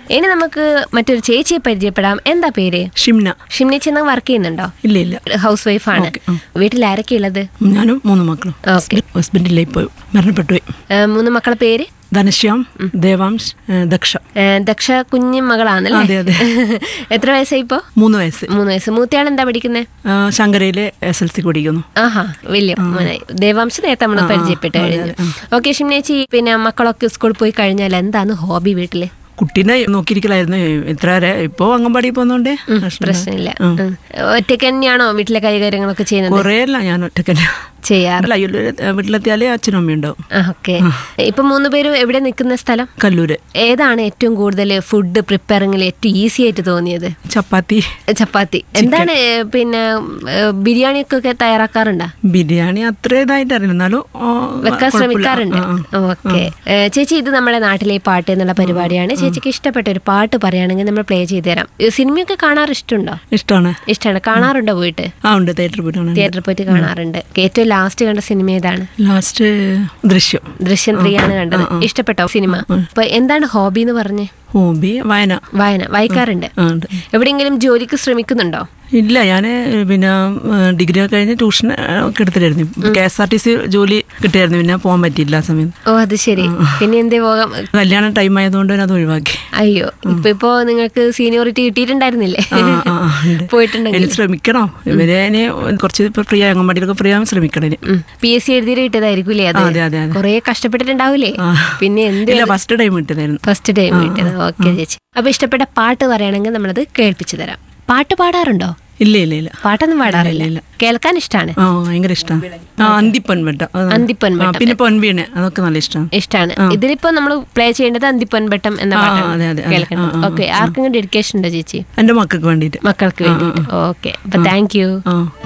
ഇനി നമുക്ക് മറ്റൊരു ചേച്ചിയെ പരിചയപ്പെടാം എന്താ പേര് ഷിംന ഷിംനിച്ചി എന്നാ വർക്ക് ചെയ്യുന്നുണ്ടോ ഇല്ല ഇല്ല ഹൗസ് വൈഫാണ് ഓക്കേ, ഉം. വീട്ടിൽ ആരൊക്കെ ഉള്ളത് ഞാനും മൂന്ന് മക്കളും ഓക്കെ ഹസ്ബൻഡില്ലേ ഇപ്പോൾ മരണപ്പെട്ടു പോയി മൂന്ന് മക്കളെ പേര് ധനശ്യാം ദേവാംശ് ഏ, ദക്ഷ ഏ, ദക്ഷ കുഞ്ഞു മകളാണല്ലേ അതെ, അതെ. എത്ര വയസ്സായി ഇപ്പോ മൂന്ന് വയസ്സ് മൂന്ന് വയസ്സ് മൂത്തയാൾ എന്താ പഠിക്കുന്നത് ആ, ശങ്കരയിലെ എസ് എൽ സി പഠിക്കുന്നു ആഹാ വലിയ മോനായി ദേവാംശ നേരത്തെ നമ്മൾ പരിചയപ്പെട്ട് അതെ, കഴിഞ്ഞു അതെ, ഓക്കെ ഷിംനേച്ചി പിന്നെ മക്കളൊക്കെ സ്കൂളിൽ പോയി കഴിഞ്ഞാൽ എന്താണ് ഹോബി വീട്ടില് കുട്ടീനെ നോക്കിയിരിക്കലായിരുന്നു ഇത്ര വരെ ഇപ്പോ അംഗൻവാടി പോകുന്നോണ്ട് പ്രശ്നമില്ല ഉം. ഒറ്റയ്ക്ക് തന്നെയാണോ വീട്ടിലെ കൈകാര്യങ്ങളൊക്കെ ചെയ്യുന്നത് കുറേ അല്ല ഞാൻ ഒറ്റക്കല്ല ചെയ്യാറ് അല്ല അയ്യോ, വീട്ടിലെത്തിയാലേ അച്ഛനും അമ്മയും ഉണ്ടാവും ഓക്കെ ഇപ്പൊ മൂന്ന് പേരും എവിടെ നിൽക്കുന്ന സ്ഥലം കല്ലൂര് ഏതാണ് ഏറ്റവും കൂടുതൽ ഫുഡ് പ്രിപ്പയറിംഗിൽ ഏറ്റവും ഈസി ആയിട്ട് തോന്നിയത് ചപ്പാത്തി ചപ്പാത്തി എന്താണ് ഏ, പിന്നെ ബിരിയാണി ഒക്കെ തയ്യാറാക്കാറുണ്ടോ ബിരിയാണി അത്ര ഇതായിട്ട് അറിയില്ല എന്നാലും ആ, വെക്കാൻ കുഴപ്പമില്ല. ശ്രമിക്കാറുണ്ട് ആ, ആ. ഓക്കെ ചേച്ചി ഇത് നമ്മുടെ നാട്ടിലെ പാട്ട് എന്നുള്ള പരിപാടിയാണ് ചേച്ചിക്ക് ഇഷ്ടപ്പെട്ട ഒരു പാട്ട് പറയുകയാണെങ്കിൽ നമ്മൾ പ്ലേ ചെയ്ത് തരാം ഈ സിനിമയൊക്കെ കാണാറ് ഇഷ്ടമുണ്ടോ ഇഷ്ടമാണ് ഇഷ്ടമാണ് കാണാറുണ്ടോ പോയിട്ട് ആ ഉണ്ട് തിയേറ്ററിൽ പോയിട്ടാണ് തിയേറ്ററിൽ പോയിട്ട് കാണാറുണ്ട് ഏറ്റവും ലാസ്റ്റ് കണ്ട സിനിമ ഏതാണ് ലാസ്റ്റ് ദൃശ്യം ദൃശ്യം ത്രീ ആണ് കണ്ടത് ഇഷ്ടപ്പെട്ടോ സിനിമ അപ്പൊ എന്താണ് ഹോബി എന്ന് പറഞ്ഞ് ഹോബി വായന വായന വായിക്കാറുണ്ട് ആ ഉണ്ട് എവിടെയെങ്കിലും ജോലിക്ക് ശ്രമിക്കുന്നുണ്ടോ ഇല്ല ഞാൻ പിന്നെ ഡിഗ്രി ഒക്കെ കഴിഞ്ഞ് ട്യൂഷൻ ഒക്കെ എടുത്തിട്ടായിരുന്നു K S R T C ജോലി കിട്ടിയായിരുന്നു പിന്നെ പോകാൻ പറ്റിയില്ല ആ സമയം ഓ അത് ശരി പിന്നെ എന്തേ പോകാം കല്യാണ ടൈം ആയതുകൊണ്ട് ഞാൻ അത് ഒഴിവാക്കി അയ്യോ ഇപ്പൊ ഇപ്പോ നിങ്ങൾക്ക് സീനിയോറിറ്റി കിട്ടിയിട്ടുണ്ടായിരുന്നില്ലേ ആ, ആ, ആ, ഉണ്ട്. പോയിട്ടുണ്ടെങ്കിൽ ഇനി ശ്രമിക്കണം ഇവരെ ഇനി കുറച്ച് ഇപ്പൊ ഫ്രീ അംഗൻവാടിയിലൊക്കെ ഫ്രീ ആവാൻ ശ്രമിക്കണം ഇനി പി എസ് സി എഴുതിയിട്ട് കിട്ടിയതായിരിക്കൂലേ അത് അതെ, അതെ, അതെ. കൊറേ കഷ്ടപ്പെട്ടിട്ടുണ്ടാവൂലേ ആ. പിന്നെ എന്ത് ഇല്ല ഫസ്റ്റ് ടൈം കിട്ടിയതായിരുന്നു ഫസ്റ്റ് ടൈം കിട്ടിയത് ഓക്കെ ചേച്ചി അപ്പൊ ഇഷ്ടപ്പെട്ട പാട്ട് പറയുകയാണെങ്കിൽ നമ്മളത് കേൾപ്പിച്ചു തരാം പാട്ട് പാടാറുണ്ടോ ഇല്ല ഇല്ല ഇല്ല പാട്ടൊന്നും പാടാറില്ല ഇല്ല. കേൾക്കാൻ ഇഷ്ടമാണ് ആ ഭയങ്കര ഇഷ്ടമാണ് ആ അന്തിപ്പൊൻവെട്ട അത് അന്തിപ്പൊൻവെട്ടം. ആ, പിന്നെ പൊൻവീണ് അതൊക്കെ നല്ല ഇഷ്ടമാണ് ഇഷ്ടമാണ് ഇതിലിപ്പോ നമ്മൾ പ്ലേ ചെയ്യേണ്ടത് അന്തിപ്പൊൻവട്ടം എന്ന ആ, പാട്ടാണ് അതെ, അതെ, അതെ. കേൾക്കുന്നത് ആ, ആ, ഓക്കെ ആർക്കെങ്കിലും ഡെഡിക്കേഷൻ ഉണ്ടോ ചേച്ചി എൻ്റെ മക്കൾക്ക് വേണ്ടിയിട്ട് മക്കൾക്ക് വേണ്ടിയിട്ട് ഓക്കെ അപ്പൊ താങ്ക് യു ആ